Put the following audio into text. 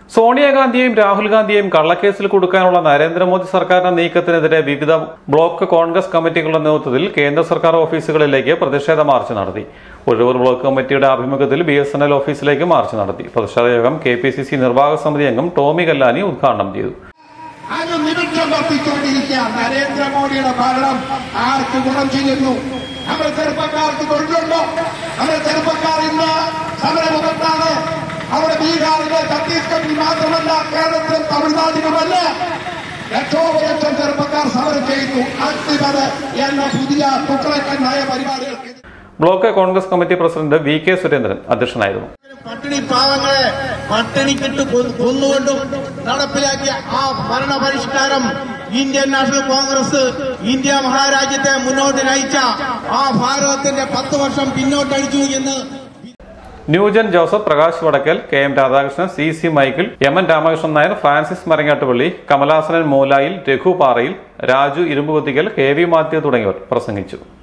സോണിയാഗാന്ധിയെയും രാഹുൽ ഗാന്ധിയെയും കള്ളക്കേസിൽ കൊടുക്കാനുള്ള നരേന്ദ്രമോദി സർക്കാരിന്റെ നീക്കത്തിനെതിരെ വിവിധ ബ്ലോക്ക് കോൺഗ്രസ് കമ്മിറ്റികളുടെ നേതൃത്വത്തിൽ കേന്ദ്ര സർക്കാർ ഓഫീസുകളിലേക്ക് പ്രതിഷേധ മാർച്ച് നടത്തി ഒഴൂർ ബ്ലോക്ക് കമ്മിറ്റിയുടെ ആഭിമുഖ്യത്തിൽ ബി എസ് എൻ എൽ ഓഫീസിലേക്ക് മാർച്ച് നടത്തി പ്രതിഷേധ യോഗം കെ പി സി സി നിർവാഹക സമിതി അംഗം ടോമി കല്ലാനി ഉദ്ഘാടനം ചെയ്തു അത് നിമിഷം വർദ്ധിച്ചുകൊണ്ടിരിക്കുക നരേന്ദ്രമോദിയുടെ ഭരണം ആർക്ക് ഗുണം ചെയ്യുന്നു നമ്മുടെ ചെറുപ്പക്കാർക്ക് തൊഴിലുണ്ടോ നമ്മുടെ ചെറുപ്പക്കാർ ഇന്ന് സമരമുഖത്താണ് അവിടെ ബീഹാറിലെ ഛത്തീസ്ഗഡിൽ മാത്രമല്ല കേരളത്തിലും തമിഴ്നാട്ടിലുമല്ല ലക്ഷോപലക്ഷം ചെറുപ്പക്കാർ സമരം ചെയ്യുന്നു അഗ്നിപത് എന്ന പുതിയ തുക്കളക്കൻ നയ പരിപാടികൾക്ക് block Congress committee president V K Surendran അധ്യക്ഷനായിരുന്നു പട്ടിണി പാവങ്ങളെ പട്ടിണിക്കിട്ട് കൊ- കൊന്നുകൊണ്ടും നടപ്പിലാക്കിയ ആ ഭരണ പരിഷ്കാരം ഇന്ത്യൻ നാഷണൽ കോൺഗ്രസ് ഇന്ത്യ മഹാരാജ്യത്തെ മുന്നോട്ട് നയിച്ച ആ ഭാരതത്തിന്റെ പത്ത് വർഷം പിന്നോട്ടടിച്ചു എന്ന് ന്യൂജൻ Joseph Prakash Vadakkal K M Radhakrishnan C C Michael M N Ramakrishnan Nair Francis Marangattupally Kamalasanan Moolayil Raghu Parayil Raju Irumbukuthikkal K V Mathew തുടങ്ങിയവർ പ്രസംഗിച്ചു